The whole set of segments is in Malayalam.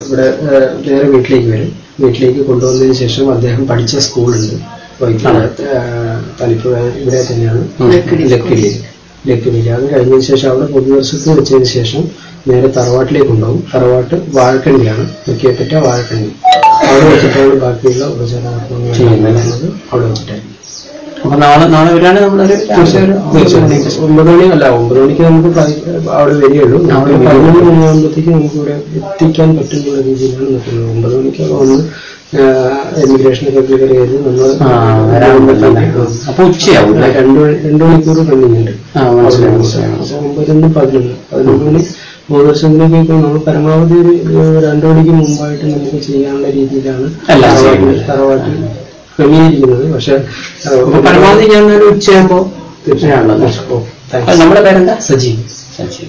ഇവിടെ ഏഹ്, നേരെ വീട്ടിലേക്ക് വരും വീട്ടിലേക്ക് കൊണ്ടുവന്നതിന് ശേഷം അദ്ദേഹം പഠിച്ച സ്കൂളുണ്ട് വൈദ്യുത തളിപ്പുഴ ഇവിടെ തന്നെയാണ് ലക്കിടി ലക്കിടിയിൽ അത് കഴിഞ്ഞതിന് ശേഷം അവിടെ പൊതുദർശനത്തിൽ വെച്ചതിന് ശേഷം നേരെ തറവാട്ടിലേക്ക് കൊണ്ടുപോകും തറവാട്ട് വാഴക്കണ്ടിയാണ് വെക്കിയപ്പറ്റ വാഴക്കണ്ടി അവിടെ വെച്ചിട്ടാണ് ബാക്കിയുള്ള ഉപചരണങ്ങൾ ചെയ്യുന്നത് അവിടെ വെച്ചിട്ടായിരിക്കും അപ്പൊ നാളെ നാളെ വരാണ് നമ്മളൊരു രാവിലെ ഒരു ഒമ്പത് മണിക്ക് ഒമ്പത് മണി അല്ല ഒമ്പത് മണിക്ക് നമുക്ക് ഫ്ലൈ- അവിടെ വരികയുള്ളൂ നാളെ പതിനൊന്ന് മണിയാകുമ്പോഴത്തേക്ക് നമുക്ക് ഇവിടെ എത്തിക്കാൻ പറ്റുന്ന രീതിയിലാണ് നിൽക്കുന്നത് ഒമ്പത് മണിക്കൊക്കെ വന്ന് എമിഗ്രേഷനൊക്കെ ക്ലിയർ ചെയ്ത് നമ്മൾ ആ വരാകുമ്പോൾ തന്നെ അപ്പൊ ഉച്ചയാവും അല്ലേ? രണ്ട് മണി- രണ്ട് മണിക്കൂർ പെൻഡിങ് ഉണ്ട് ആ മനസ്സിലായി മനസ്സിലായി അപ്പൊ ഒമ്പതിന് പതിനൊന്ന് പതിനൊന്ന് മണി മൂന്ന് വർഷത്തിലേക്ക് നമ്മൾ പരമാവധി ഒരു ഏഹ്, രണ്ടു മണിക്ക് മുമ്പായിട്ട് നമുക്ക് ചെയ്യാനുള്ള രീതിയിലാണ് എല്ലാം തറവാട്ടിൽ- ചെയ്യുന്നത്. തറവാട്ടിൽ ക്രമീകരിക്കുന്നത് പക്ഷെ അപ്പൊ പരമാവധി ഞാൻ ഒരു ഉച്ചയാകുമ്പോ തീർച്ചയായും ഓ, താങ്ക്സ്. അത് നമ്മുടെ പേരെന്താ സജീവ് സജീവ്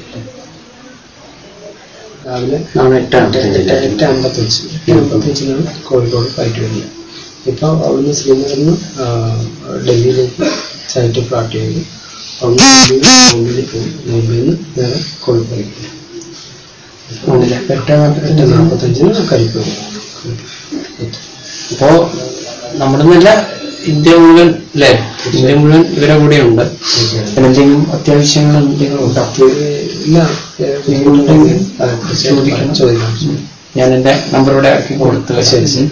രാവിലെ നാളെ എട്ട് എട്ട് എട്ട് അമ്പത്തഞ്ച് എട്ട് അമ്പത്തഞ്ചിനാണ് കോഴിക്കോട് ഫ്ലൈറ്റ് വരുന്നത് ഇപ്പോൾ അവിടുന്ന് ശ്രീനഗറിൽ നിന്ന് ഡൽഹിയിലേക്ക് സൈറ്റ് ഫ്ലാറ്റ് ചെയ്തു അവിടുന്ന് ഡൽഹിയിൽ ബോംബെയിൽ പോകും ബോംബെയിൽ നിന്ന് നേരെ കോഴിക്കോട് എട്ട് എട്ട് നാൽപ്പത്തഞ്ചിന് കരിപ്പൂർ അപ്പോ നമ്മുടെ നല്ല ഇന്ത്യ മുഴുവൻ അല്ലേ ഇന്ത്യ മുഴുവൻ ഇവരെ കൂടെ ഉണ്ട് എന്തെങ്കിലും അത്യാവശ്യങ്ങൾ എന്തെങ്കിലും ഉണ്ടോ ഇല്ല ഉണ്ടെങ്കിൽ ചോദിക്കണം ചോദിക്കണം ഞാൻ എന്റെ നമ്പർ ഇവിടെ ആക്കി കൊടുത്തു ശരി ശരി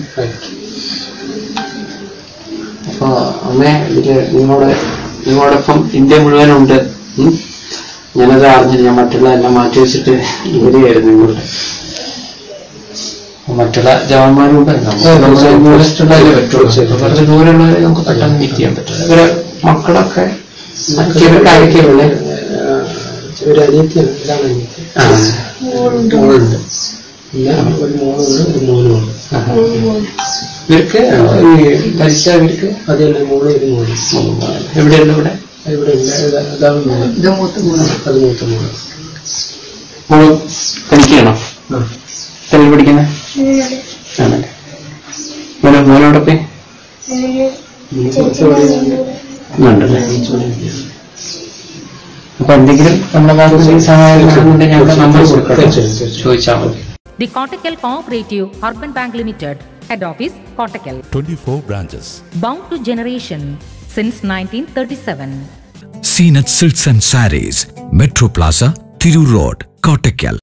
അപ്പൊ അമ്മേ ഇതില് നിങ്ങളോട് നിങ്ങളോടൊപ്പം ഇന്ത്യ മുഴുവനുണ്ട് ഉം. ഞാനത് അറിഞ്ഞില്ല ഞാൻ മറ്റുള്ള എല്ലാം മാറ്റി വെച്ചിട്ട് വരികയായിരുന്നു ഇങ്ങോട്ട് അപ്പൊ മറ്റുള്ള ജവാന്മാരും ഉണ്ട് നമുക്ക് ദൂരത്തുള്ളവരെ പറ്റുള്ളൂ അപ്പൊ കുറച്ച് ദൂരമുള്ളവരെ നമുക്ക് പെട്ടെന്ന് മീറ്റ് ചെയ്യാൻ പറ്റില്ല ഇവരെ മക്കളൊക്കെ ഇവർക്ക് ആരൊക്കെയുള്ളേ ഒരു അനിയത്തിയാണ് ഇതാണ് അനിയത്തി ആ. മോളുണ്ട് പിന്നെ ഒരു മോളുണ്ട് ഒരു മോനുമുണ്ട് ഇവർക്ക് ഈ മരിച്ച ഇവർക്ക് അതല്ല മോള് ഒരു മോന് എവിടെയുണ്ട് ഇവിടെ ഇവിടെ ഇല്ല ഇതാ- അതാണ് മോള് ഇത് മൂത്ത മോളാണ്. അത് മൂത്ത മോള് മോള് പഠിക്കുകയാണോ ആ എത്ര പഠിക്കുന്നത് ആണല്ലേ മോനെ മോനോടൊപ്പം ഇനി കുറച്ച് പറയുന്നുണ്ട് ഉണ്ടല്ലേ അപ്പൊ എന്തെങ്കിലും നമ്മുടെ ഭാഗത്ത് സഹായം വേണമെന്നുണ്ടെങ്കിൽ ഞങ്ങൾക്ക് നമ്പർ കൊടുക്കണം തീർച്ചയായും, തീർച്ചയായും. ചോദിച്ചാൽ മതി The Kottakkal Cooperative Urban Bank Limited, Head Office, Kottakkal. 24 branches. Bound to generation since 1937. Zeenath silks and sarees metro plaza Tirur road Kottakkal